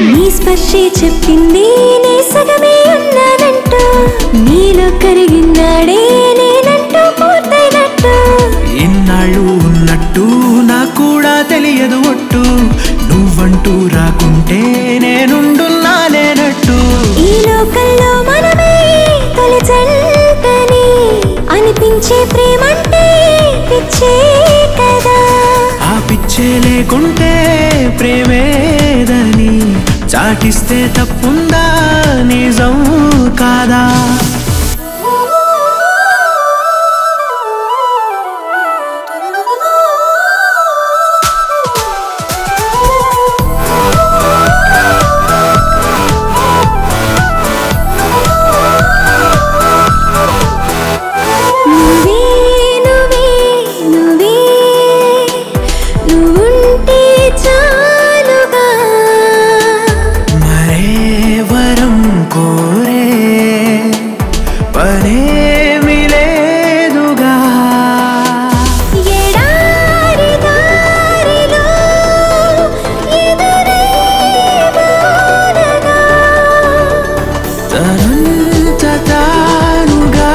నీ స్పర్శే చెప్పింది నే సగమే ఉన్నానంటూ నీలో కరిగినాడే నేనంటూ పూర్తయినట్టు ఇన్నాళ్ళు ఉన్నట్టు నాకు కూడా తెలియదు ఒట్టు నువ్వంటూ రాకుంటే నేనుండున్నా లేనట్టు ఈ లోకంలో మనమే తొలి జంటని అనిపించే ప్రేమంటే పిచ్చే కదా ఆ పిచ్చే లేకుంటే ప్రేమేదని చాటిస్తే తప్పుందా నిజం కాదా నువ్వే నువ్వే నువ్వే నువ్వుంటే చాలుగా మరే వరం కోరే పనేమి లేదుగా ఎడారి దారిలో ఎదురే వానగా తనంత తానుగా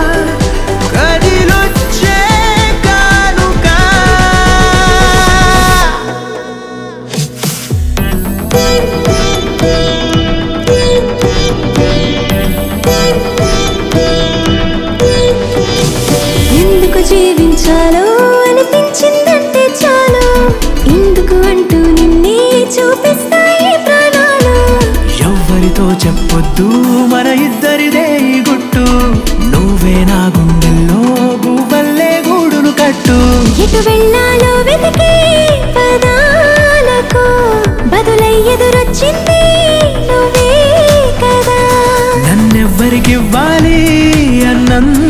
కదిలొచ్చే కానుగా ఎందుకు జీవించాలో అనిపించిందంటే చాలు ఎందుకు అంటూ నిన్నే చూపిస్తాయి ప్రాణాలు ఎవ్వరితో చెప్పొద్దు మన ఇద్దరిదే ఈ గుట్టు నువ్వే నా గుండెల్లో గువ్వల్లే గూడును కట్టు ఎటు వెళ్ళాలో వెతికే పదాలకు బదులై ఎదురొచ్చింది నువ్వే కదా నన్నెవ్వరికివ్వాలి అన్నంత